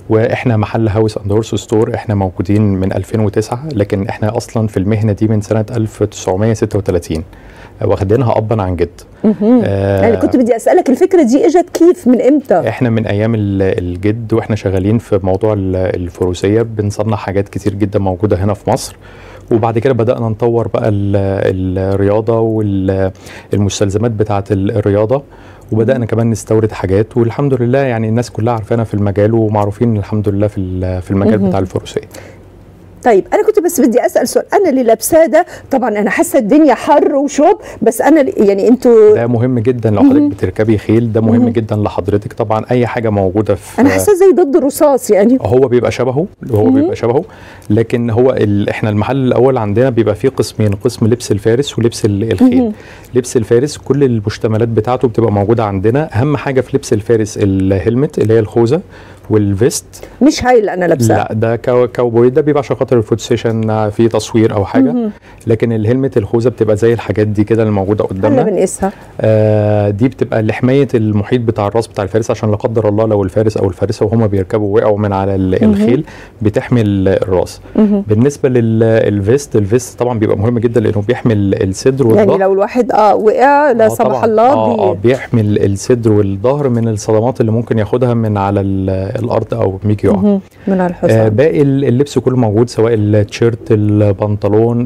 واحنا محل هاوس اند هورس ستور احنا موجودين من 2009 لكن احنا اصلا في المهنه دي من سنه 1936 واخدينها ابا عن جد آه يعني كنت بدي اسالك الفكره دي اجت كيف من امتى احنا من ايام الجد واحنا شغالين في موضوع الفروسيه بنصنع حاجات كتير جدا موجوده هنا في مصر وبعد كده بدانا نطور بقى الرياضه والمستلزمات بتاعه الرياضه وبدانا كمان نستورد حاجات والحمد لله يعني الناس كلها عارفانا في المجال ومعروفين الحمد لله في في المجال بتاع الفروسيه طيب انا كنت بس بدي اسال سؤال انا اللي لابساه ده طبعا انا حاسه الدنيا حر وشوب بس انا يعني انتوا ده مهم جدا لو حضرتك بتركبي خيل ده مهم جدا لحضرتك طبعا اي حاجه موجوده في انا حاسه زي ضد الرصاص يعني هو بيبقى شبهه هو بيبقى شبهه لكن هو ال... احنا المحل الاول عندنا بيبقى فيه قسمين قسم لبس الفارس ولبس الخيل لبس الفارس كل المشتملات بتاعته بتبقى موجوده عندنا اهم حاجه في لبس الفارس الهلمت اللي هي الخوذه والفيست مش هاي اللي انا لابساه لا ده كاو كاوبوي ده بيبقى عشان خاطر الفوت سيشن في تصوير او حاجه مم. لكن الهلمت الخوذه بتبقى زي الحاجات دي كده اللي موجوده قدامنا احنا بنقيسها آه دي بتبقى لحمايه المحيط بتاع الراس بتاع الفارس عشان لا قدر الله لو الفارس او الفارسه وهم بيركبوا وقعوا من على الخيل بتحمي الراس مم. بالنسبه للفيست الفيست طبعا بيبقى مهم جدا لانه بيحمي الصدر والظهر يعني لو الواحد اه وقع لا سمح الله آه, آه بيحمي الصدر والظهر من الصدمات اللي ممكن ياخدها من على الارض او ميجي يقع من على الحصان آه باقي اللبس كله موجود سواء التيشيرت البنطلون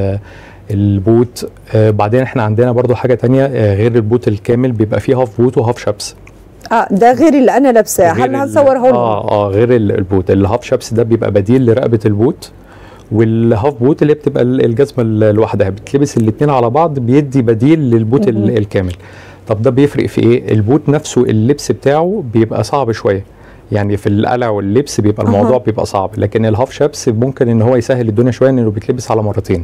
البوت آه بعدين احنا عندنا برضو حاجه تانية آه غير البوت الكامل بيبقى فيه هاف بوت وهاف شابس اه ده غير اللي انا لابساه هل هنصور هون اه اه غير البوت الهاف شابس ده بيبقى بديل لرقبه البوت والهاف بوت اللي بتبقى الجزمه لوحدها بتلبس الاثنين على بعض بيدي بديل للبوت الكامل طب ده بيفرق في ايه البوت نفسه اللبس بتاعه بيبقى صعب شويه يعني في القلع واللبس بيبقى الموضوع أه. بيبقى صعب لكن الهاف شابس ممكن ان هو يسهل الدنيا شويه انه بيتلبس على مرتين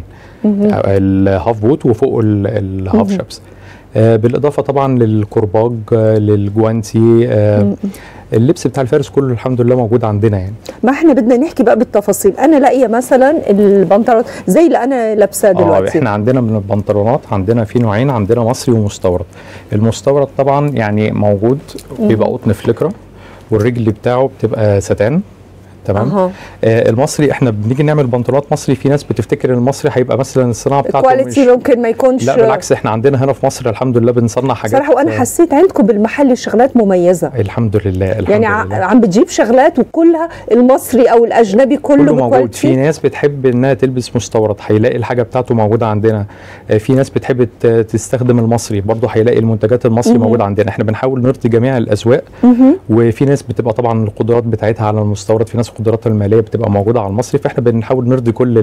الهاف بوت وفوق الهاف شابس آه بالاضافه طبعا للكرباج آه للجوانتي آه اللبس بتاع الفارس كله الحمد لله موجود عندنا يعني ما احنا بدنا نحكي بقى بالتفاصيل انا لاقيه مثلا البنطلون زي اللي انا لابساه دلوقتي اه احنا عندنا من البنطلونات عندنا في نوعين عندنا مصري ومستورد المستورد طبعا يعني موجود بيبقى قطن فليكرا والرجل بتاعه بتبقى ستان تمام أه. آه المصري احنا بنيجي نعمل بنطلونات مصري في ناس بتفتكر المصري هيبقى مثلا الصناعه بتاعته الكواليتي ممكن ما يكونش لا بالعكس احنا عندنا هنا في مصر الحمد لله بنصنع حاجات صراحه وانا حسيت عندكم بالمحل شغلات مميزه الحمد لله الحمد يعني لله. عم بتجيب شغلات وكلها المصري او الاجنبي كله, كله موجود في ناس بتحب انها تلبس مستورد هيلاقي الحاجه بتاعته موجوده عندنا في ناس بتحب تستخدم المصري برضه هيلاقي المنتجات المصري موجوده عندنا احنا بنحاول نرضي جميع الاذواق وفي ناس بتبقى طبعا القدرات بتاعتها على المستورد في ناس قدراتها الماليه بتبقى موجوده على المصري فاحنا بنحاول نرضي كل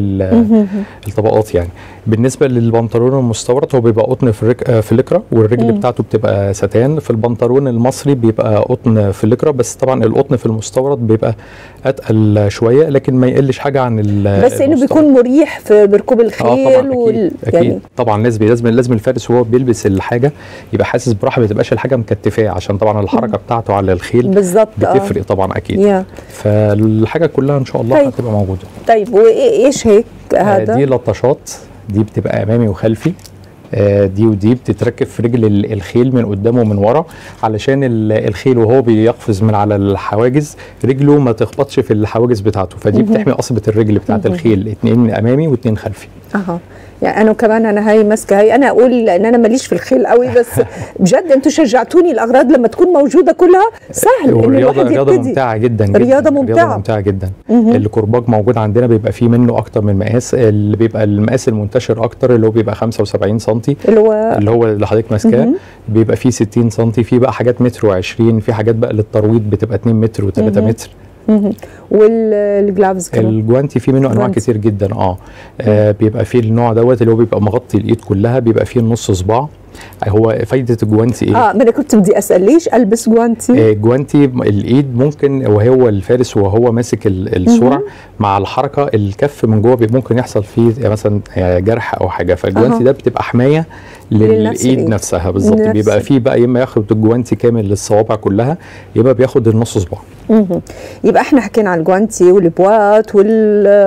الطبقات يعني بالنسبه للبنطلون المستورد هو بيبقى قطن فليكرا والرجل بتاعته بتبقى ستان في البنطلون المصري بيبقى قطن فليكرا بس طبعا القطن في المستورد بيبقى اتقل شويه لكن ما يقلش حاجه عن بس انه بيكون مريح في بركوب الخيل آه طبعا وال... أكيد, يعني أكيد طبعا لازم لازم لازم الفارس وهو بيلبس الحاجه يبقى حاسس براحه ما تبقاش الحاجه مكتفاه عشان طبعا الحركه بتاعته على الخيل بالظبط بتفرق طبعا اكيد yeah. فالحاجه كلها ان شاء الله طيب. هتبقى موجوده طيب وايش هيك هذا دي لطشات دي بتبقى امامي وخلفي دي ودي بتتركب في رجل الخيل من قدام ومن ورا علشان الخيل وهو بيقفز من على الحواجز رجله ما تخبطش في الحواجز بتاعته فدي بتحمي قصبه الرجل بتاعت الخيل اتنين امامي واتنين خلفي اها يعني انا كمان انا هاي ماسكه هاي انا اقول ان انا ماليش في الخيل قوي بس بجد انتوا شجعتوني الاغراض لما تكون موجوده كلها سهل ان الواحد رياضه ممتعه جدا, جدا رياضه ممتعه رياضه ممتعه جدا الكرباج موجود عندنا بيبقى فيه منه اكتر من مقاس اللي بيبقى المقاس المنتشر اكتر اللي هو بيبقى 75 سم اللي هو اللي هو اللي حضرتك ماسكاه بيبقى فيه 60 سم في بقى حاجات متر و20 في حاجات بقى للترويض بتبقى 2 متر و3 متر والجلافز كمان الجوانتي فيه منه انواع كتير جدا اه, آه بيبقى فيه النوع دوت اللي هو بيبقى مغطي الايد كلها بيبقى فيه النص صباع هو فايده الجوانتي ايه؟ اه ما انا كنت بدي اسال ليش البس جوانتي؟ آه جوانتي الايد ممكن وهو الفارس وهو ماسك السرعه مع الحركه الكف من جوه ممكن يحصل فيه مثلا جرح او حاجه فالجوانتي آه. ده بتبقى حمايه للايد نفسها بالظبط بيبقى فيه بقى يا اما ياخد الجوانتي كامل للصوابع كلها يبقى بياخد النص صباع يبقى احنا حكينا عن الجوانتي والبوات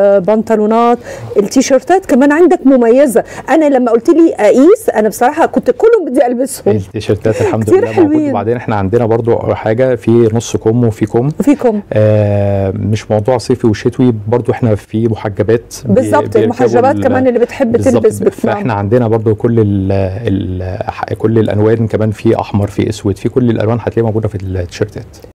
والبنطلونات التيشيرتات كمان عندك مميزه انا لما قلت لي اقيس انا بصراحه كنت كلهم بدي البسهم التيشيرتات الحمد كتير لله موجود حلوين. وبعدين احنا عندنا برضو حاجه في نص كم وفي كم فيكم آه مش موضوع صيفي وشتوي برضو احنا في محجبات بي- بالظبط بيركبوا المحجبات ال- كمان اللي بتحب بالظبط. تلبس بتنام فاحنا عندنا برضو كل ال ال كل الالوان كمان في احمر في اسود في كل الالوان هتلاقيها موجوده في التيشيرتات